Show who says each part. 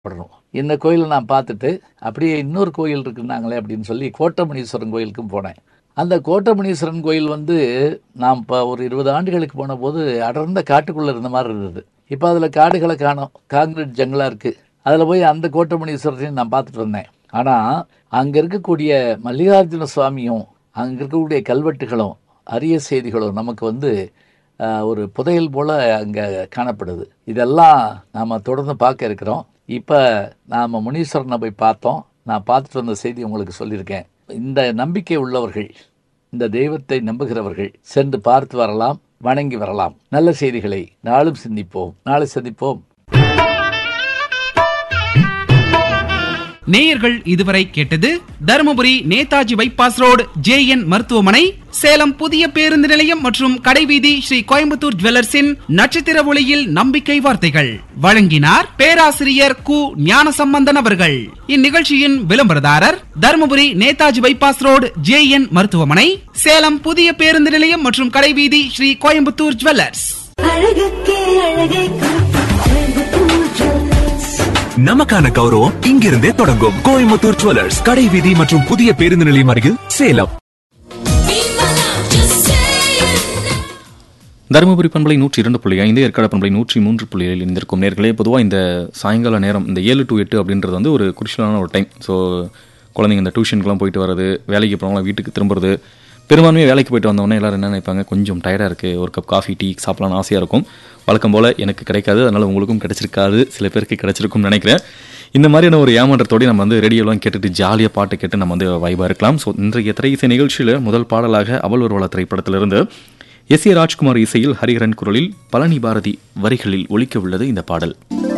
Speaker 1: படணும் இந்த கோயிலை நான் பார்த்துட்டு அப்படியே இன்னொரு கோயில் இருக்குன்னாங்களே அப்படின்னு சொல்லி கோட்டமணீஸ்வரன் கோயிலுக்கும் போனேன் அந்த கோட்டமணீஸ்வரன் கோயில் வந்து நாம் இப்போ ஒரு இருபது ஆண்டுகளுக்கு போன போது அடர்ந்த காட்டுக்குள்ளே இருந்த மாதிரி இருந்தது இப்போ அதில் காடுகளை காணோம் காங்கிரீட் ஜங்கலாக இருக்குது அதில் போய் அந்த கோட்டமணீஸ்வரரையும் நான் பார்த்துட்டு வந்தேன் ஆனால் அங்கே இருக்கக்கூடிய மல்லிகார்ஜுன சுவாமியும் அங்கே இருக்கக்கூடிய கல்வெட்டுகளும் அரிய செய்திகளும் நமக்கு வந்து ஆஹ், ஒரு புதையல் போல் அங்கே காணப்படுது இதெல்லாம் நாம் தொடர்ந்து பார்க்க இருக்கிறோம் இப்போ நாம் முனீஸ்வரனை போய் பார்த்தோம் நான் பார்த்துட்டு வந்த செய்தி உங்களுக்கு சொல்லியிருக்கேன் இந்த நம்பிக்கை உள்ளவர்கள் இந்த தெய்வத்தை நம்புகிறவர்கள் சென்று பார்த்து வரலாம் வணங்கி வரலாம் நல்ல செய்திகளை நாளும் சிந்திப்போம் நாளை சந்திப்போம்
Speaker 2: நேயர்கள் இதுவரை கேட்டது Dharmapuri Netaji bypass road J N மருத்துவமனை சேலம் புதிய பேருந்து நிலையம் மற்றும் கடைவீதி ஸ்ரீ கோயம்புத்தூர் ஜுவல்லர்ஸின் நட்சத்திர ஒளியில் நம்பிக்கை வார்த்தைகள் வழங்கினார் பேராசிரியர் கு ஞானசம்பந்தன் அவர்கள் இந்நிகழ்ச்சியின் விளம்பரதாரர் Dharmapuri Netaji bypass road J N மருத்துவமனை சேலம் புதிய பேருந்து நிலையம் மற்றும் கடைவீதி ஸ்ரீ கோயம்புத்தூர் ஜுவல்லர்ஸ்
Speaker 3: அழகுக்கே அழகை கோயம்புத்தூர் ஜுவல்லர்ஸ்
Speaker 4: நமக்கான கௌரவம் இங்கிருந்தே தொடங்கும் கோயம்புத்தூர் ஜுவல்லர்ஸ் கடை வீதி மற்றும் புதிய பேருந்து நிலையம் அருகில் சேலம்
Speaker 5: தருமபுரி பண்பலை நூற்றி இரண்டு புள்ளி ஐந்து ஏற்காடு பண்பலை நூற்றி மூன்று புள்ளி ஏழில் இருந்திருக்கும் நேர்களே பொதுவாக இந்த சாயங்கால நேரம் இந்த ஏழு டு எட்டு அப்படின்றது வந்து ஒரு குருஷலான ஒரு டைம் ஸோ குழந்தைங்க இந்த டியூஷனுக்குலாம் போயிட்டு வர்றது வேலைக்கு போகிறவங்களாம் வீட்டுக்கு திரும்புறது பெரும்பான்மையாக வேலைக்கு போயிட்டு வந்தவொடனே எல்லாரும் என்ன நினைப்பாங்க கொஞ்சம் டயர்டாக இருக்குது ஒரு கப் காஃபி டீ சாப்பிடலாம்னு ஆசையாக இருக்கும் வழக்கம் போல் எனக்கு கிடைக்காது அதனால் உங்களுக்கும் கிடைச்சிருக்காது சில பேருக்கு கிடைச்சிருக்கும்னு நினைக்கிறேன் இந்த மாதிரியான ஒரு ஏமாற்றத்தோடய நம்ம வந்து ரேடியோலாம் கேட்டுட்டு ஜாலியாக பாட்டு கேட்டு நம்ம வந்து வைபாக இருக்கலாம் ஸோ இன்றைய திரை இசை நிகழ்ச்சியில் முதல் பாடலாக அவள் ஒரு வள திரைப்படத்திலிருந்து எஸ் ஏ ராஜ்குமார் இசையில் ஹரிஹரன் குரலில் பழனி பாரதி வரிகளில் ஒலிக்க உள்ளது இந்த பாடல்